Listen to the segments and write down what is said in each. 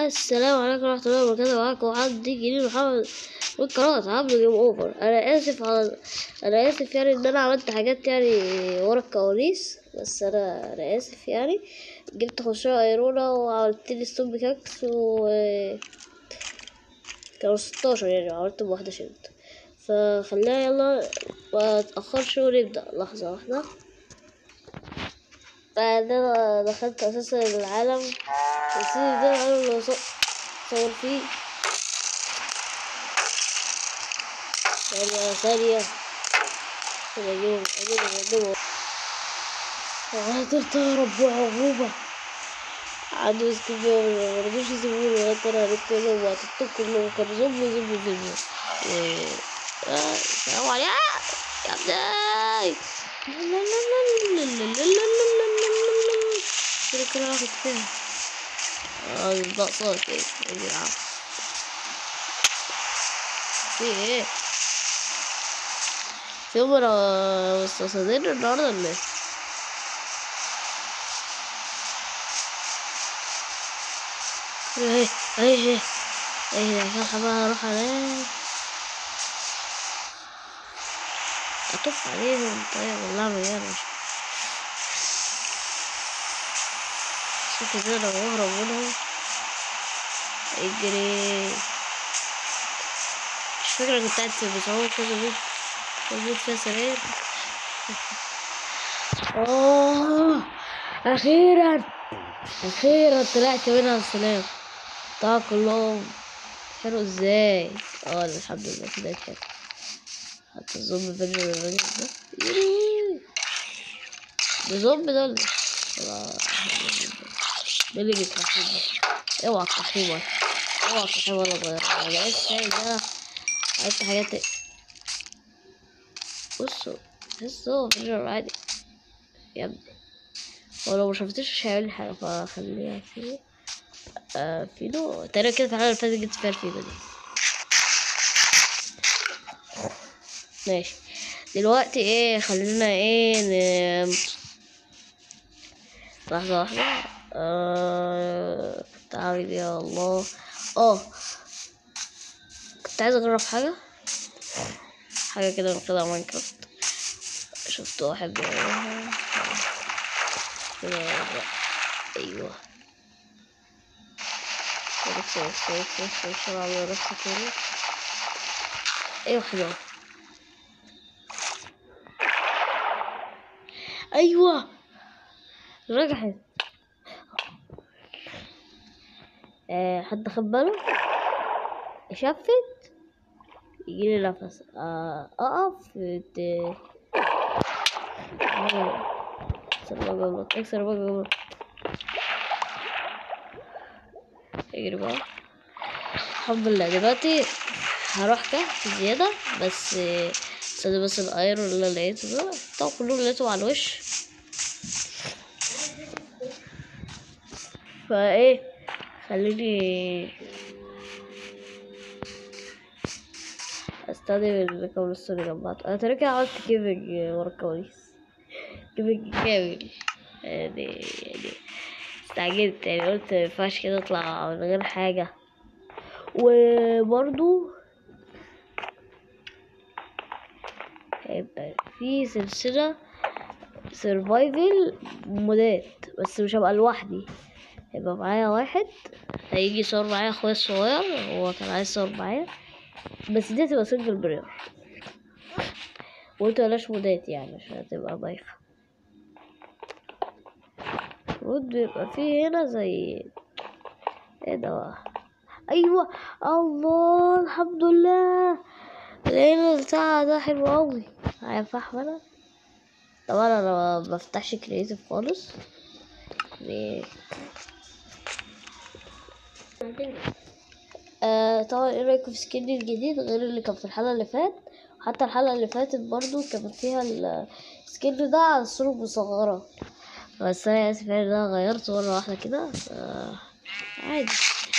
السلام عليكم ورحمة الله وبركاته معاكم محمد دي جديد محمد من قناة عبد جيم اوفر انا اسف على انا اسف يعني ان انا عملت حاجات يعني ورا الكواليس بس انا انا اسف يعني جبت خشاء ايرونة وعملت لي ستوب كاكس و كانوا ستاشر يعني عملت بواحدة شلت فخلينا يلا متأخرش ونبدأ لحظة واحدة بعد انا دخلت اساسا العالم نسيت ده العالم اللي صور صور فيه ثانية ثانية عشان اجيبهم اجيبهم اجيبهم وقدرت اهرب وعقوبة عندي مسكين بيهم مرضوش يسيبوني لغاية انا هربت كلهم وقتلتهم كلهم كانوا زومبي زومبي فيديو آه، السلام عليكم يا ابني لا لا لا لا لا لا لا لا لا لا لا كده كده هاخد فيها اه البقصات ايه يا جدعان في ايه في يوم انا مستقصدين النهارده ولا ايه ايه ايه ايه ايه الحق بقى هروح انام اطف عليهم طيب والله مليان شوف كده لو اهرب منهم اجري مش فاكرة كنت قاعد في بصعوبة كذا بيت موجود فيها سرير اوه اخيرا اخيرا طلعت منها السلام طلعوا كلهم حلو ازاي اه الحمد لله كده حلو حتى الزومبي فجر الراجل ده يوه. ده زومبي ده ولا ولا- ده اللي بيترحم ده اوعى الترحيم ولا اوعى الترحيم ولا صغير انا بقيت شاي ده عملت حاجات بصوا تحسوا فجر عادي يا ابني ولو ما شفتوش مش هيعمل لي حاجة فخليها فيه آه فينو تقريبا كده في الحلقة اللي فاتت جبت فيها الفينو دي ماشي دلوقتي ايه خلينا ايه ن... لحظة واحدة آه... كنت عامل ايه يا الله اه كنت عايز اجرب حاجة حاجة كده من قطع ماينكرافت شفت واحد بيعملها كده لا. ايوه ركس ركس ركس ركس ركس على ركس كده ايوه حلوة ايوه رجعت آه حد خد باله شفت يجيلي نفس آه اقف ت... اكسر بقى جمرك اكسر بقى جمرك اجري بقى الحمد لله دلوقتي هروح كهف زيادة بس استنى بس الايرون اللي أنا لقيته ده طبعا كلهم لقيتهم على الوش فايه خليني استخدم الكابل السوري جنبات انا ترى كده عملت كيفنج ورا الكواليس كيفنج كامل يعني يعني استعجلت يعني قلت مينفعش كده اطلع من غير حاجة وبرضو هيبقى في سلسلة سرفايفل مودات بس مش هبقى لوحدي هيبقى معايا واحد هيجي يصور معايا اخويا الصغير هو كان عايز يصور معايا بس دي هتبقى سنجل بلاير وقلت بلاش مودات يعني عشان هتبقى ضايفة المفروض بيبقى فيه هنا زي ايه ده بقى ايوه الله الحمد لله لقينا البتاع ده حلو اوي معايا فحم انا طبعا انا ما بفتحش كرياتيف خالص ليه آه طبعا ايه رايكم في سكيني الجديد غير اللي كان في الحلقه اللي فات حتى الحلقه اللي فاتت برضو كان فيها السكين ده على الصوره مصغره بس انا اسف يعني إن انا غيرته مره واحده كده آه عادي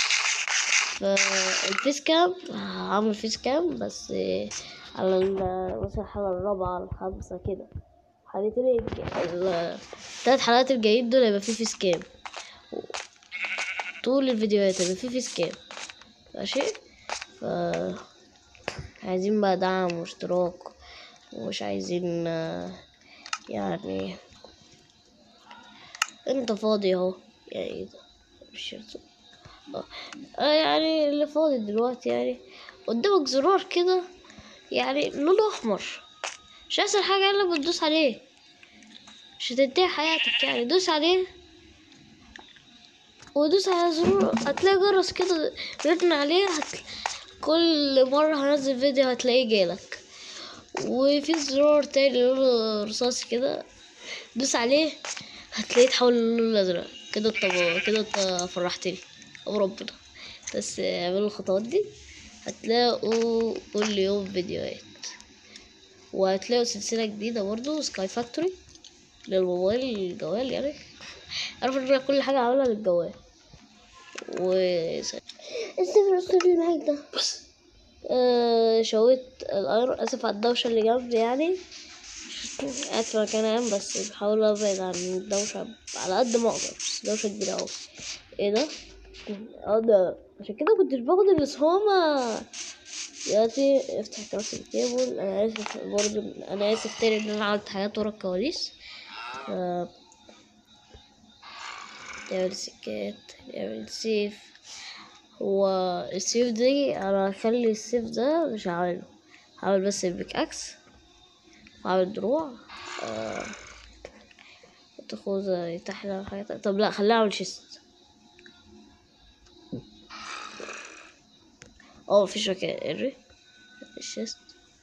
فالفيس كام هعمل فيس كام بس آه، على ال- مثلا الحلقه الرابعه الخامسه كده حلقتين الج- ال- التلات حلقات الجايين دول هيبقى فيه فيس كام طول الفيديوهات اللي فيه فيس كام ماشي ف عايزين بقى دعم واشتراك ومش عايزين آه، يعني انت فاضي اهو يعني ايه ده مش شرط اه آه، يعني اللي فاضي دلوقتي يعني قدامك زرار كده يعني لونه احمر مش اسهل حاجه الا بتدوس عليه مش هتنتهي حياتك يعني دوس عليه ودوس على زرار هتلاقي جرس كده رن عليه هت... كل مرة هنزل فيديو هتلاقيه جالك وفي زرار تاني لونه رصاصي كده دوس عليه هتلاقيه اتحول للون الازرق كده انت كده انت فرحتني او ربنا بس اعملوا الخطوات دي هتلاقوا كل يوم فيديوهات وهتلاقوا سلسلة جديدة برضو سكاي فاكتوري للموبايل الجوال يعني عارف ان أنا كل حاجة عاملها للجوال و السفر الاسطوري معاك ده بس آه شويت الايرون اسف على الدوشة اللي جنبي يعني اسف مكان عام بس بحاول ابعد عن الدوشة على قد ما اقدر بس دوشة كبيرة اوي ايه ده؟ اه ده عشان كده كنتش باخد الاسهامة دلوقتي افتح كلاس الكيبل انا اسف برضه انا اسف تاني ان انا عملت حاجات ورا الكواليس ف- نعمل سكات نعمل سيف هو السيف دي انا هخلي السيف ده مش هعمله هعمل بس البيك اكس وهعمل دروع آه، احط خوذة يفتح لها حاجات طب لا خليها اعمل شيست اه مفيش مكان اري الشيست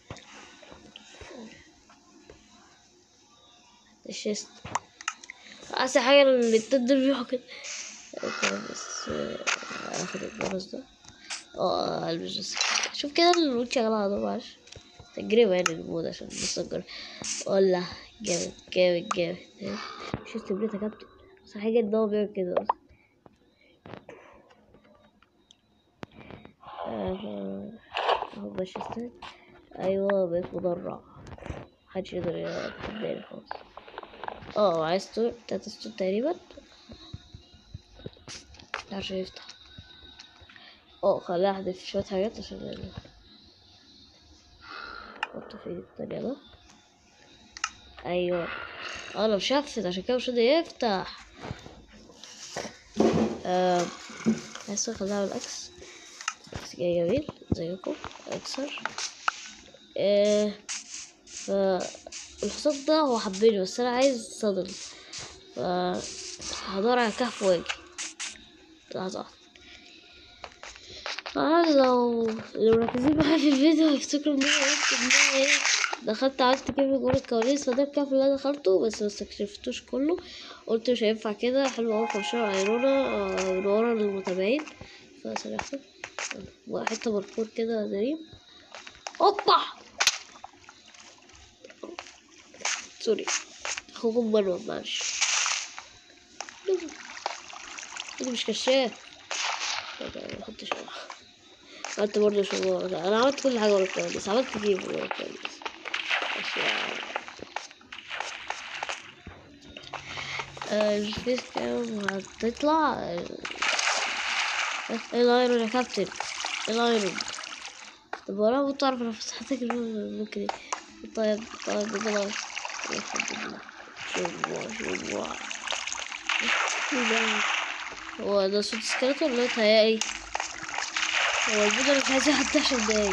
الشيست احسن حاجة اللي تقدر بيها كده اوكي بس آه، اخد الجرس ده اه البس بس شوف كده الواد شغال على طول معلش تجربة يعني المود عشان بس الجرس ولا جامد جامد جامد شفت بريتا كابتن بس حاجة ان هو بيعمل كده اصلا آه، اهو بشستات ايوه بقيت مدرع محدش يقدر يتحداني خالص اه عايز تور تلاتة ستور تقريبا عشان يفتح اه خليها احذف شوية حاجات عشان ال- احط في ايدي التانية ده ايوه اه لو شفت عشان كده مش راضي يفتح آه عايز اخليها بالاكس بس جاي جميل زيكم اكسر آه ف الحصان ده هو حبيني بس انا عايز صدر ف هدور على كهف واجي لحظة واحدة طبعا لو لو مركزين معايا في الفيديو هيفتكروا ان انا قلت ان انا ايه دخلت عملت كيف جوه الكواليس فده الكهف اللي انا دخلته بس مستكشفتوش كله قلت مش هينفع كده حلو اوي خمسة ايرونا آه، من ورا المتابعين فسرحت وحتة باركور كده غريب اوبا سوري اخوكم مروان معلش انت مش كشاف لا، لا، ما حطش ورا عملت برضه شغل انا عملت كل حاجه ورا الكواليس عملت كيف ورا الكواليس بس يعني- آه، الفيس كام هتطلع آه، ايه الايرون يا كابتن ايه الايرون طب وانا كنت اعرف انا فتحتك ممكن طيب طيب بجد شوف شوف هو ده صوت سكرتون ولا متهيألي هو الفيديو مش عايز يحط عشر دقايق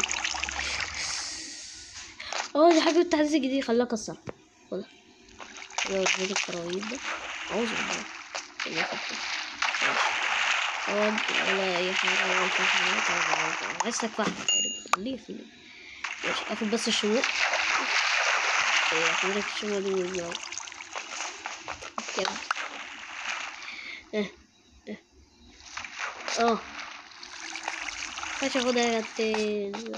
اه دي حاجة التحديث الجديد خليها اكسر خدها هو الفيديو الكراويل ده اعوذ بالله خليها اكسر اه ولا اي حاجة ولا اي حاجة عايز تكفحها تقريبا خليه في ماشي اخد بس الشموع ايه عندك الشموع دي من الجو كده اه اه اه مش اخدها يا كابتن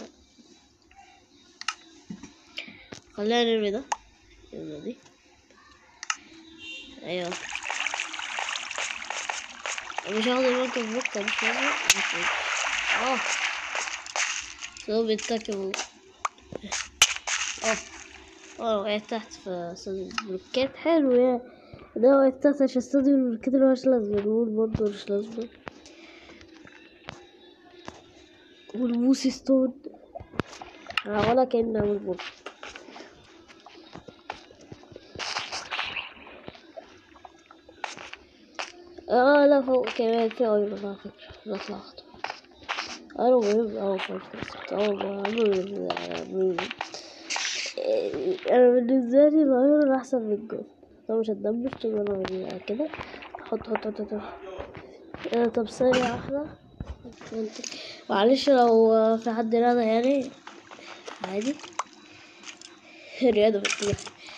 خلينا نرمي ده نرمي دي ايوه مش هاخد المركب بكرة مش لازم اه شو بيتاكل اه اه وقعت تحت في صدر البلوكات حلو يا ده وقعت تحت عشان صدر البلوكات اللي مش لازم نقول برضه مش لازم والموسي ستون آه، ولا كأنه عامل بوك اه لا فوق كمان في ايرون على فكرة لا اتلخبط ايرون مهم اوي في الكونسبت اوي مهم انا بالنسبة لي الايرون احسن من الجولد طب مش هتدمج طول ما انا كده حط حط حط حط آه، طب ثانية واحدة معلش لو في حد رياضة يعني عادي رياضة بتجيب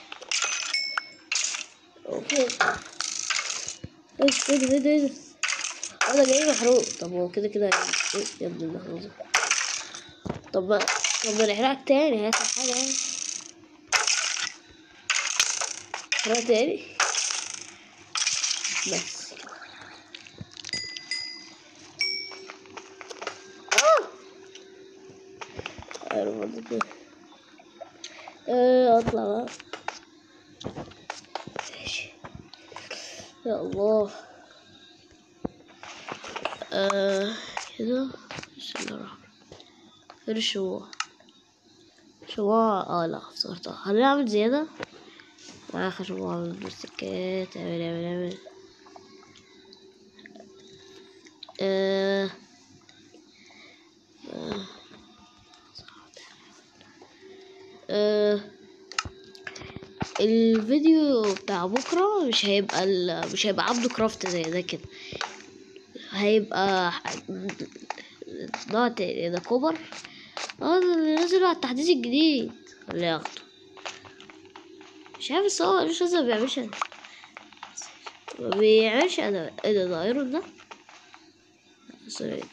اوكي ايه ايه ده ايه ده ايه ده انا جاي محروق طب هو كده كده يعني ايه يا ابن المحروزة طب ما طب ما نحرقك تاني هيحصل حاجة يعني نحرق تاني بس انا برضه كده ايه اطلع بقى ماشي يا الله آه كده بسم الله الرحمن فين الشموع شموع اه لا افتكرتها هنعمل زيادة معايا آخر شموع من البلاستيكات اعمل اعمل اعمل آه آه آه الفيديو بتاع بكرة مش هيبقى ال... مش هيبقى عبده كرافت زي ده كده هيبقى نوع تاني ده كوبر اه ده اللي نزلوا على التحديث الجديد اللي ياخده مش عارف بس هو مش لازم بيعملش ما بيعملش انا ايه ده ده ايرون ده سوري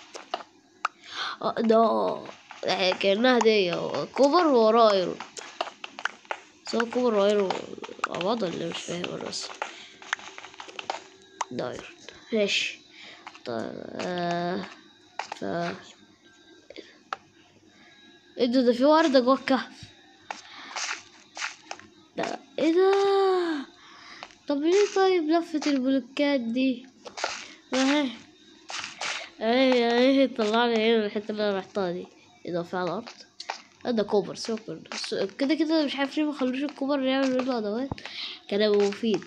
اه ده كأنها هدية كوبر وراه ايرون بس هو كوبر وايرون مع بعض ولا مش فاهم انا بس ده ايرون ماشي طيب آه ف ايه ده ده في وردة جوه الكهف لا ايه ده طب ليه طيب لفة البلوكات دي اهي اهي اهي طلع لي هنا الحتة اللي انا رحتها دي ايه ده في على الارض آه ده كوبر سوبر كده كده مش عارف ليه ما خلوش الكوبر يعمل منه ادوات كان هيبقى مفيد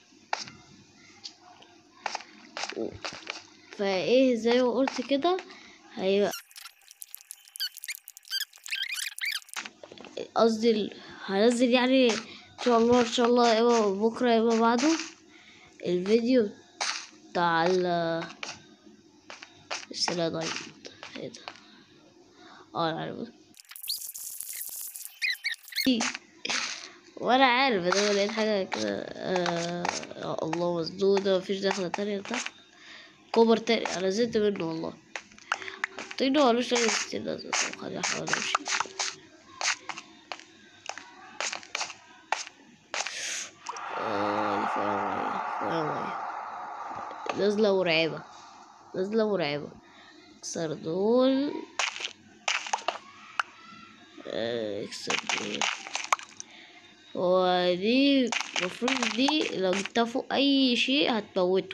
فايه زي ما قلت كده هيبقى قصدي ال- هنزل يعني ان شاء الله ان شاء الله يا اما بكره يا اما بعده الفيديو بتاع ال السلا دايموند ايه ده اه انا عارف وانا عارف ان انا لقيت حاجه كده آه يا الله مسدوده مفيش دخله تانية تحت كوبر تاني انا زهقت منه والله حاطينه ملوش اي ستين لازمه طب خليني احاول امشي اه فيها ميه فيها ميه نازله مرعبه نازله مرعبه اكسر دول آه، اكسر دول هو دي المفروض دي لو جبتها فوق اي شيء هتموته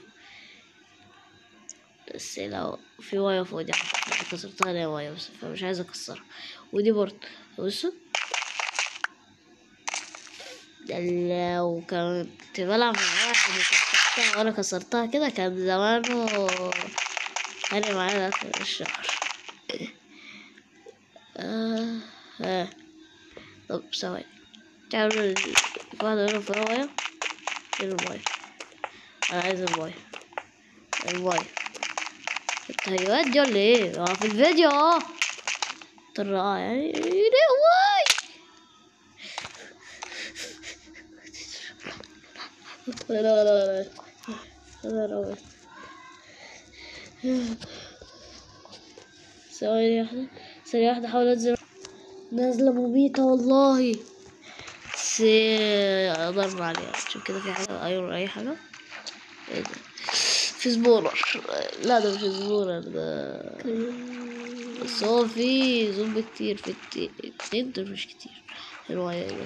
بس لو في ميه فوق دي أنا كسرتها انا ميه بس فمش عايزه اكسرها ودي برضه بصوا ده لو كنت بلعب مع واحد وكسرتها وانا كسرتها كده كان زمانه كان معانا في الشهر آه آه. طب ثواني تعالوا ال- في واحدة منهم فيها مية فين المية أنا عايز المية المية التهيؤات دي ولا ايه؟ اه في الفيديو اه ترى اه يعني ليه واي لا لا لا لا لا لا لا ثواني واحدة ثانية واحدة احاول انزل نازلة مميتة والله بس ضرب عليها شوف كده في حاجة ايرون اي حاجة ايه ده في زبورة لا ده مش زبورة ده بس هو في زومبي كتير في كتير اتنين دول مش كتير حلوة يا بنت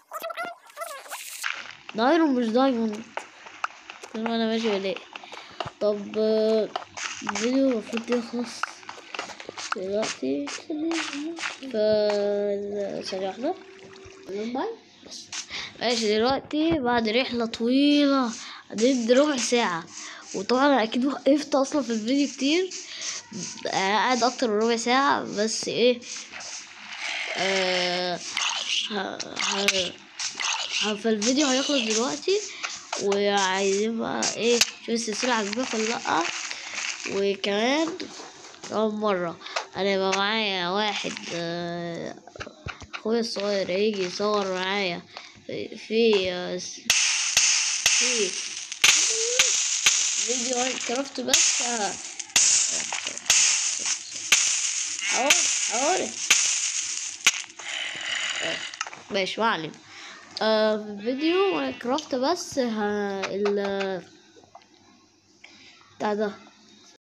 ده ايرون مش دايموند طول ما انا ماشي بلاقي طب آه، الفيديو المفروض يخلص دلوقتي ف ثانية واحدة باي ماشي دلوقتي بعد رحلة طويلة قعدت ربع ساعة وطبعا أنا أكيد وقفت أصلا في الفيديو كتير أنا قاعد أكتر من ربع ساعة بس إيه آه ه- ه- ه- فالفيديو هيخلص دلوقتي وعايزين بقى ايه شوف السلسلة عجبك ولا لأ وكمان كمان مرة أنا يبقى معايا واحد آه، أخويا الصغير هيجي يصور معايا في في آه، س- في فيديو كرافت بس آه، حوالي حوالي ماشي ما علينا آه في فيديو كرافت بس ها ال بتاع ده